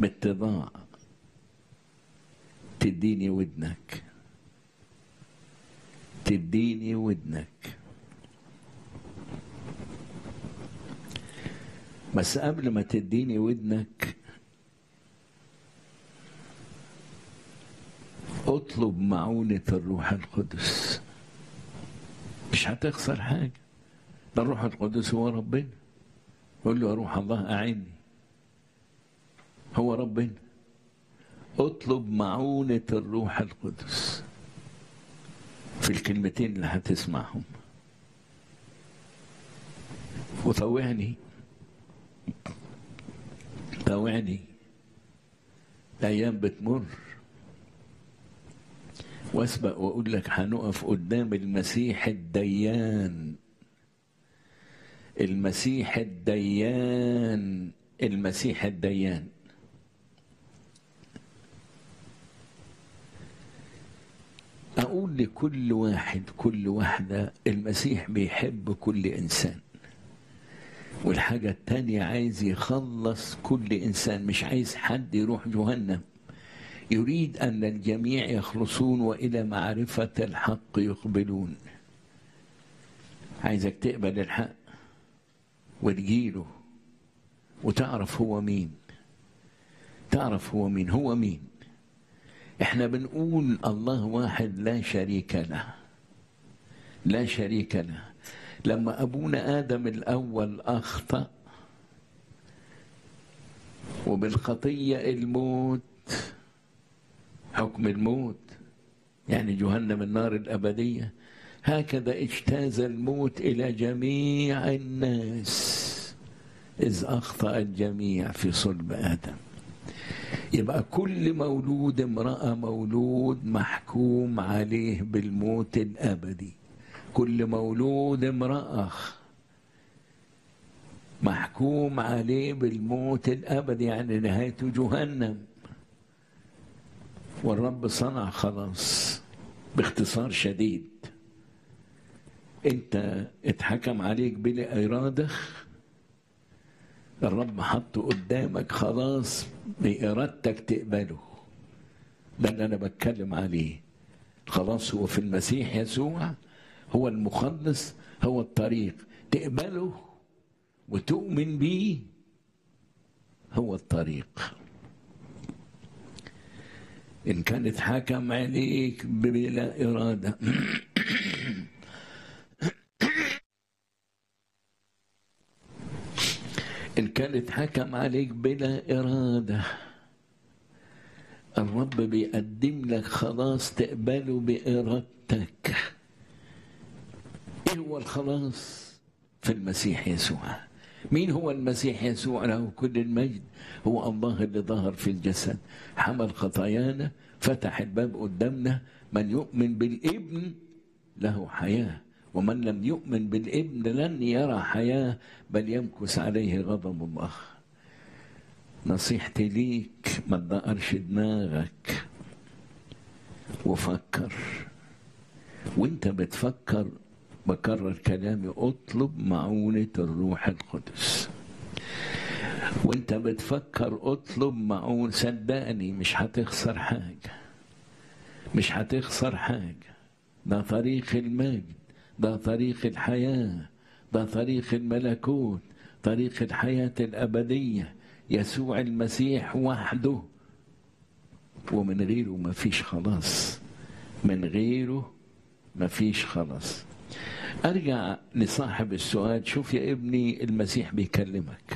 باتضاع تديني ودنك تديني ودنك بس قبل ما تديني ودنك اطلب معونة الروح القدس مش هتخسر حاجة ده الروح القدس هو ربنا قول له يا روح الله أعني هو ربنا اطلب معونة الروح القدس في الكلمتين اللي هتسمعهم وطوعني طوعني الأيام بتمر واسبق واقول لك هنقف قدام المسيح الديان المسيح الديان المسيح الديان اقول لكل واحد كل واحده المسيح بيحب كل انسان والحاجه التانيه عايز يخلص كل انسان مش عايز حد يروح جهنم يريد أن الجميع يخلصون وإلى معرفة الحق يقبلون عايزك تقبل الحق وتجيله وتعرف هو مين تعرف هو مين هو مين احنا بنقول الله واحد لا شريك له لا شريك له لما ابونا ادم الاول اخطا وبالخطيه الموت حكم الموت يعني جهنم النار الأبدية هكذا اجتاز الموت إلى جميع الناس إذ أخطأ الجميع في صلب آدم يبقى كل مولود امرأة مولود محكوم عليه بالموت الأبدي كل مولود امرأة محكوم عليه بالموت الأبدي يعني نهايته جهنم والرب صنع خلاص باختصار شديد انت اتحكم عليك بلا اراده الرب حطه قدامك خلاص بارادتك تقبله ده اللي انا بتكلم عليه خلاص هو في المسيح يسوع هو المخلص هو الطريق تقبله وتؤمن بيه هو الطريق إن كان اتحكم عليك بلا إرادة إن كان اتحكم عليك بلا إرادة الرب بيقدم لك خلاص تقبله بإرادتك إيه هو الخلاص في المسيح يسوع مين هو المسيح يسوع له كل المجد هو الله اللي ظهر في الجسد حمل خطايانا فتح الباب قدامنا من يؤمن بالابن له حياة ومن لم يؤمن بالابن لن يرى حياة بل يمكث عليه غضب الله نصيحتي ليك ما تدقرش دماغك وفكر وانت بتفكر بكرر كلامي اطلب معونة الروح القدس وانت بتفكر اطلب معون صدقني مش هتخسر حاجة مش هتخسر حاجة ده طريق المجد ده طريق الحياة ده طريق الملكوت طريق الحياة الأبدية يسوع المسيح وحده ومن غيره مفيش خلاص من غيره مفيش خلاص ارجع لصاحب السؤال شوف يا ابني المسيح بيكلمك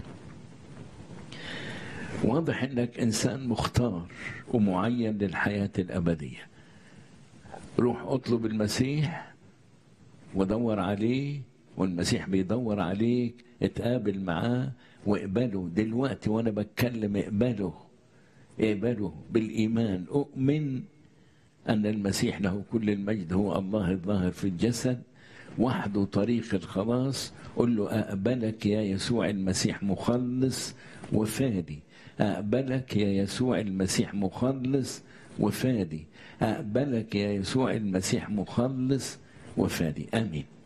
واضح انك انسان مختار ومعين للحياه الابديه روح اطلب المسيح ودور عليه والمسيح بيدور عليك اتقابل معاه واقبله دلوقتي وانا بتكلم اقبله اقبله بالايمان اؤمن ان المسيح له كل المجد هو الله الظاهر في الجسد وحده طريق الخلاص قل له أقبلك يا يسوع المسيح مخلص وفادي أقبلك يا يسوع المسيح مخلص وفادي أقبلك يا يسوع المسيح مخلص وفادي آمين